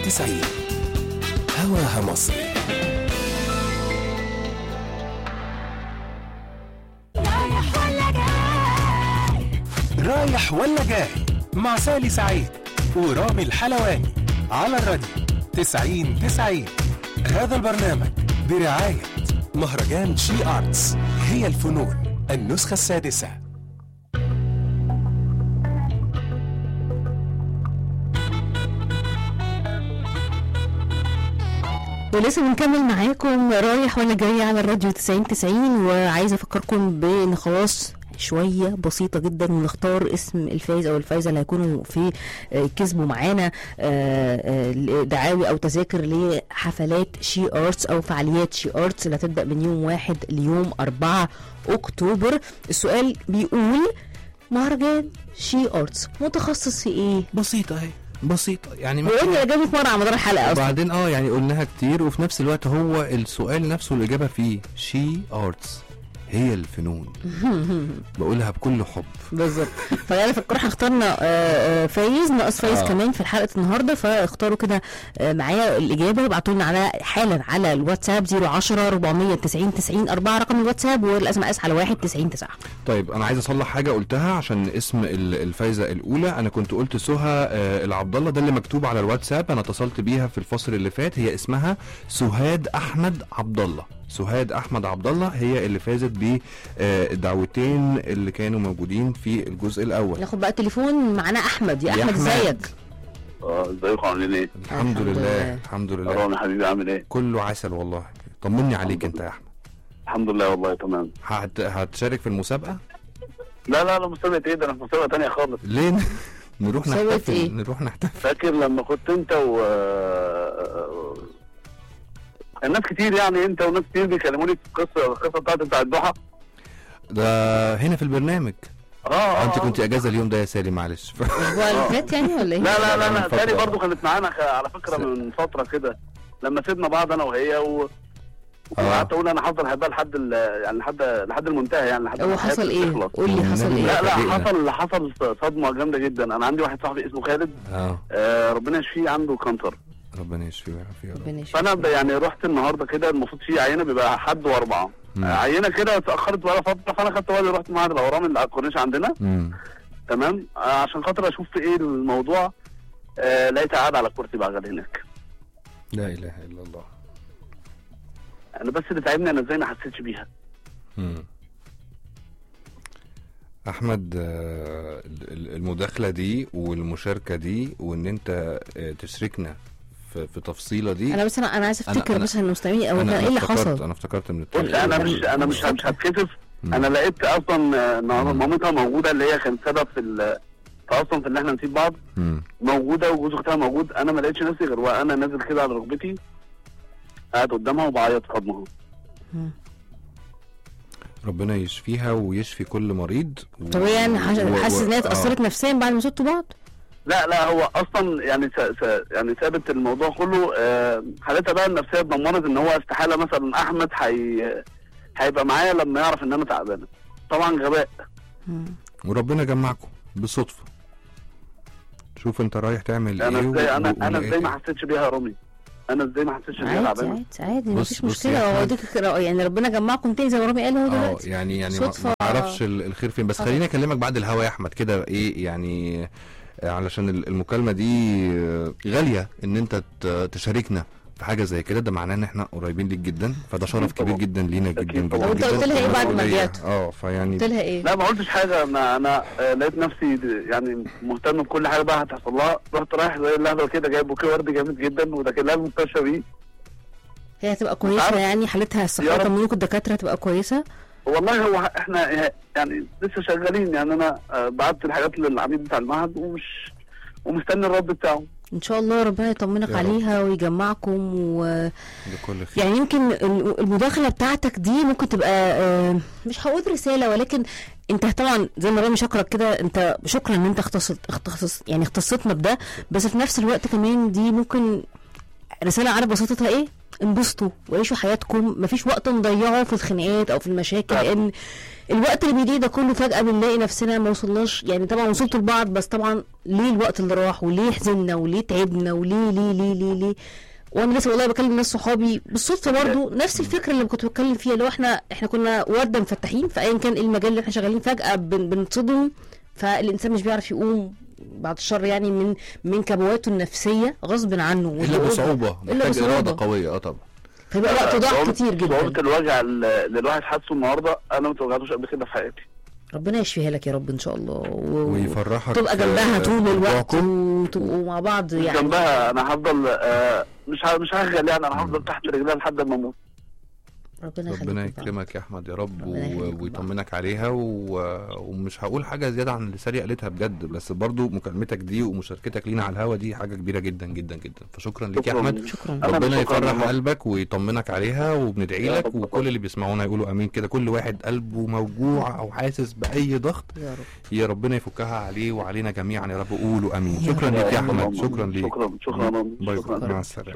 90 هواها مصري رايح ولا جاي رايح ولا جاي مع سالي سعيد ورامي الحلواني على الراديو 90 90 هذا البرنامج برعاية مهرجان شي آرتس هي الفنون النسخة السادسة ولسه بنكمل معاكم رايح ولا جاي على الراديو 90 90 وعايزه افكركم بان خلاص شويه بسيطه جدا ونختار اسم الفايز او الفايزه اللي هيكونوا في آه، كسبوا معانا آه، آه، دعاوي او تذاكر لحفلات شي ارتس او فعاليات شي ارتس اللي هتبدا من يوم واحد ليوم 4 اكتوبر السؤال بيقول مهرجان شي ارتس متخصص في ايه؟ بسيطة اهي بسيطة يعني وقلنا اجابه مره على مدار الحلقه اصلا وبعدين اه يعني قلناها كتير وفي نفس الوقت هو السؤال نفسه الإجابة فيه شي ارتس هي الفنون بقولها بكل حب بالظبط فيعني في القرعه اخترنا آه، آه، فايز ناقص فايز آه. كمان في حلقه النهارده فاختاروا كده آه، معايا الاجابه وابعتوا لنا على حالا على الواتساب 010 490 90 4 رقم الواتساب والاس ام اس على 1 90 9 طيب انا عايز اصلح حاجه قلتها عشان اسم ال- الفايزه الاولى انا كنت قلت سهى آه، العبد الله ده اللي مكتوب على الواتساب انا اتصلت بيها في الفصل اللي فات هي اسمها سهاد احمد عبد الله سهاد احمد عبد الله هي اللي فازت بالدعوتين اللي كانوا موجودين في الجزء الاول ناخد بقى التليفون معانا احمد يا يا احمد أحمد. ازيك اه ازيكم عاملين ايه؟ الحمد الحمد لله لله. الحمد لله رامي حبيبي عامل ايه؟ كله عسل والله طمني عليك انت يا احمد الحمد لله والله تمام هت... هتشارك في المسابقه لا لا لا مسابقة ايه ده انا في مسابقة تانية خالص ليه نروح مسابقة نحتفل إيه؟ نروح نحتفل فاكر لما كنت انت و الناس كتير يعني انت وناس كتير بيكلموني في القصة القصة بتاعت بتاع الضحى ده هنا في البرنامج اه اه انت آه. كنت اجازه اليوم ده يا سالي معلش الاسبوع اللي فات يعني ولا ايه؟ لا لا لا من لا فترة. تاني برضو كانت معانا خ- على فكرة من فترة كده لما سيبنا بعض انا وهي و آه. وقعدت اقول انا هفضل هبقى لحد ال- يعني لحد لحد المنتهى يعني لحد هو ما حصل حياتي ايه؟ تخلص. قول لي حصل والنبي. ايه؟ لا لا فاجئنا. حصل حصل صدمة جامدة جدا انا عندي واحد صاحبي اسمه خالد اه آه ربنا يشفيه عنده كانسر ربنا يشفيه ويعافيه يا رب ربنا يشفيك. فانا ب- يعني رحت النهارده كده المفروض في عينه بيبقى حد واربعه مم. آه، عينه كده اتاخرت بقى فتره فانا خدت بالي رحت معهد الاورام اللي على الكورنيش عندنا امم تمام آه، عشان خاطر اشوف في ايه الموضوع آه لقيت قاعد على الكرسي بقى هناك لا اله الا الله انا بس اللي تعبني انا ازاي ما حسيتش بيها مم. احمد آه، ال- ال- المداخله دي والمشاركه دي وان انت آه، تشركنا في, في تفصيله دي انا بس انا انا عايز أنا- افتكر أنا- بس المستمعين او أنا- كان أنا ايه اللي افتكرت- حصل؟ انا افتكرت من بص التاريخ انا مش انا مش مش هتكسف مم. انا لقيت اصلا آه، إن مم. مامتها موجوده اللي هي كانت سبب في ال- في اصلا في ان احنا نسيب بعض مم. موجوده وجوز اختها موجود انا ما لقيتش نفسي غير وانا نازل كده على ركبتي قاعد قدامها وبعيط صدمه مم. ربنا يشفيها ويشفي كل مريض و... طب هي يعني حاس- و- و- حاسس ان هي آه. اتاثرت نفسيا بعد ما سبتوا بعض؟ لا لا هو اصلا يعني س... س... يعني ثابت الموضوع كله آه، حالتها بقى النفسيه اتدمرت ان هو استحاله مثلا احمد حي... هيبقى معايا لما يعرف ان انا تعبانه طبعا غباء مم. وربنا جمعكم بالصدفه شوف انت رايح تعمل انا ايه ازاي و- انا و- انا ازاي ما ولقيت حسيتش بيها يا رامي انا ازاي ما حسيتش ان هي عادي تعبانه عادي عادي بص- مفيش بص مشكله يا هو أحمد. ديك يعني ربنا جمعكم تاني زي ما رامي قال هو اه دلوقتي يعني يعني ما صدفة. ما اعرفش ال- الخير فين بس طبعا. خليني اكلمك بعد الهوا يا احمد كده ايه يعني آه، علشان ال- المكالمه دي آه، غاليه ان انت ت- تشاركنا في حاجه زي كده ده معناه ان احنا قريبين ليك جدا فده شرف أكيد كبير طبعا. جدا لينا جدا أكيد جدا طبعا. وأنت قلت لها إيه بعد ما مسؤولية. رجعت؟ اه فيعني قلت لها ايه؟ لا ما قلتش حاجه انا انا آه، لقيت نفسي د- يعني مهتم بكل حاجه بقى هتحصل لها رحت رايح زي اللهبه كده جايب بوكيه ورد جامد جدا وداخل لها المستشفى بيه هي هتبقى كويسه عارف- يعني حالتها يا الصحيه رب. طمنوك الدكاتره هتبقى كويسه والله هو احنا يعني لسه شغالين يعني انا آه، بعت الحاجات للعميد بتاع المعهد ومش ومستني الرد بتاعه ان شاء الله ربنا يطمنك يا رب. عليها ويجمعكم و بكل خير يعني يمكن ال- المداخله بتاعتك دي ممكن تبقى آه، مش هقول رساله ولكن انت طبعا زي ما رامي شكرك كده انت شكرا ان انت اختصت اختص يعني اختصتنا بده بس في نفس الوقت كمان دي ممكن رساله عارف بساطتها ايه؟ انبسطوا وعيشوا حياتكم مفيش وقت نضيعه في الخناقات او في المشاكل فعلا. لان الوقت اللي بيضيع ده كله فجأة بنلاقي نفسنا ما وصلناش يعني طبعا وصلتوا لبعض بس طبعا ليه الوقت اللي راح وليه حزننا وليه تعبنا وليه ليه ليه ليه ليه وانا لسه والله بكلم ناس صحابي بالصدفه برضو نفس الفكره اللي كنت بتكلم فيها اللي هو احنا احنا كنا ورده مفتحين في ايا كان ايه المجال اللي احنا شغالين فجاه بن- بنتصدم فالانسان مش بيعرف يقوم بعد الشر يعني من من كبواته النفسيه غصب عنه الا والضغوط. بصعوبه إلا محتاج بصعوبة. اراده قويه اه طبعا فيبقى وقت ضاع صعوبة- كتير جدا صعوبة الوجع اللي اللي الواحد حاسه النهارده انا ما توجعتوش قبل كده في حياتي ربنا يشفيها لك يا رب ان شاء الله و... ويفرحك تبقى جنبها في طول الوقت موضوعكم. وتبقوا مع بعض يعني جنبها انا هفضل آه، مش ه- مش هشغل يعني انا هفضل تحت رجلها لحد ما اموت ربنا يخليك ربنا يا فندم. يكرمك يا احمد يا رب ربنا يخليك و... ويطمنك عليها و... ومش هقول حاجه زياده عن اللي ساري قالتها بجد بس برضو مكالمتك دي ومشاركتك لينا على الهوا دي حاجه كبيره جدا جدا جدا فشكرا ليك يا شكراً. احمد شكرا أنا ربنا شكراً يفرح والله. قلبك ويطمنك عليها وبندعي يا لك رب. وكل اللي بيسمعونا يقولوا امين كده كل واحد قلبه موجوع او حاسس باي ضغط يا رب يا ربنا يفكها عليه وعلينا جميعا يا رب قولوا امين يا شكرا رب. ليك يا يا احمد رب. شكرا ليك شكرا شكرا باي شكرا باي مع السلامه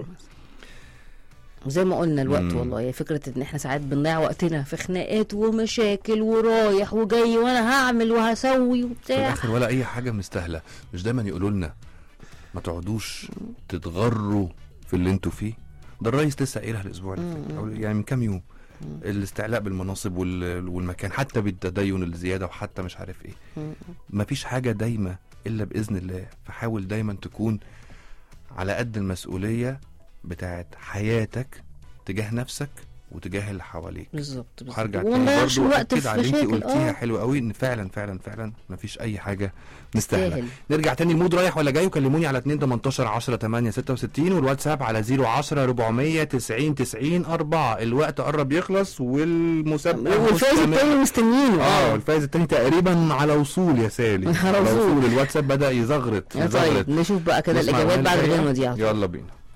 وزي ما قلنا الوقت مم. والله هي فكره ان احنا ساعات بنضيع وقتنا في خناقات ومشاكل ورايح وجاي وانا هعمل وهسوي في وبتاع الاخر ولا اي حاجه مستاهله مش دايما يقولوا لنا ما تقعدوش تتغروا في اللي انتوا فيه ده الرئيس لسه قايلها الاسبوع اللي فات أو يعني من كام يوم الاستعلاء بالمناصب وال- والمكان حتى بالتدين الزياده وحتى مش عارف ايه مفيش حاجه دايمه الا باذن الله فحاول دايما تكون على قد المسؤوليه بتاعت حياتك تجاه نفسك وتجاه اللي حواليك بالظبط بالظبط وهرجع وما تاني نضيعش برضو الوقت اكد في على اللي انت مشاكل قلتيها اه حلو قوي ان فعلا فعلا فعلا مفيش اي حاجه مستاهله تستاهل نرجع تاني المود رايح ولا جاي وكلموني على 2 18 10 8 66 والواتساب على 010 400 90 90 4 الوقت قرب يخلص والمسابقه والفايز مستمرة. التاني مستنيينه اه الفايز التاني تقريبا على وصول يا سالي على وصول. الواتساب بدا يزغرط يا يزغرط طيب نشوف بقى كده نسمع الاجابات بعد الأغنية الغنوه دي على طول. يلا بينا